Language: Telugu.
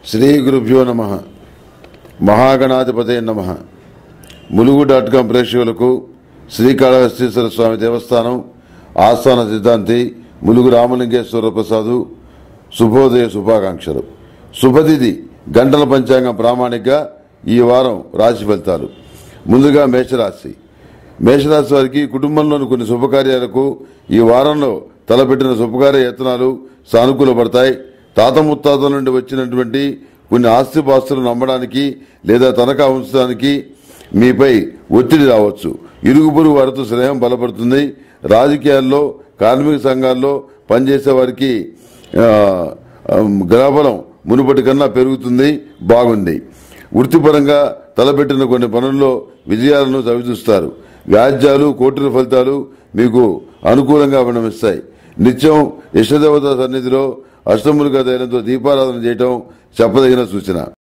శ్రీ గురుభ్యో నమ మహాగణాధిపతే నమ ములుగు డాట్ కాం ప్రేక్షకులకు శ్రీకాళహస్తీశ్వర స్వామి దేవస్థానం ఆస్థాన సిద్ధాంతి ములుగు రామలింగేశ్వర ప్రసాదు శుభోదయ శుభాకాంక్షలు శుభతిథి గంటల పంచాంగం ప్రామాణికగా ఈ వారం రాశి ఫలితాలు ముందుగా మేషరాశి మేషరాశి వారికి కుటుంబంలోని కొన్ని శుభకార్యాలకు ఈ వారంలో తలపెట్టిన శుభకార్య యత్నాలు సానుకూలపడతాయి తాత ముత్తాతల నుండి వచ్చినటువంటి కొన్ని ఆస్తిపాస్తులను నమ్మడానికి లేదా తనఖా ఉంచడానికి మీపై ఒత్తిడి రావచ్చు ఇరుగు పొరుగు వారితో స్నేహం బలపడుతుంది రాజకీయాల్లో కార్మిక సంఘాల్లో పనిచేసే వారికి ఆ, ఆ, గ్రహబలం మునుపటి కన్నా పెరుగుతుంది బాగుంది వృత్తిపరంగా తలపెట్టిన కొన్ని పనుల్లో విజయాలను చవిచూస్తారు వ్యాజ్యాలు కోర్టుల ఫలితాలు మీకు అనుకూలంగా పరిణమిస్తాయి నిత్యం ఇష్టదేవత సన్నిధిలో అష్టములుగా ధైర్యంతో దీపారాధన చేయటం చెప్పదగిన సూచన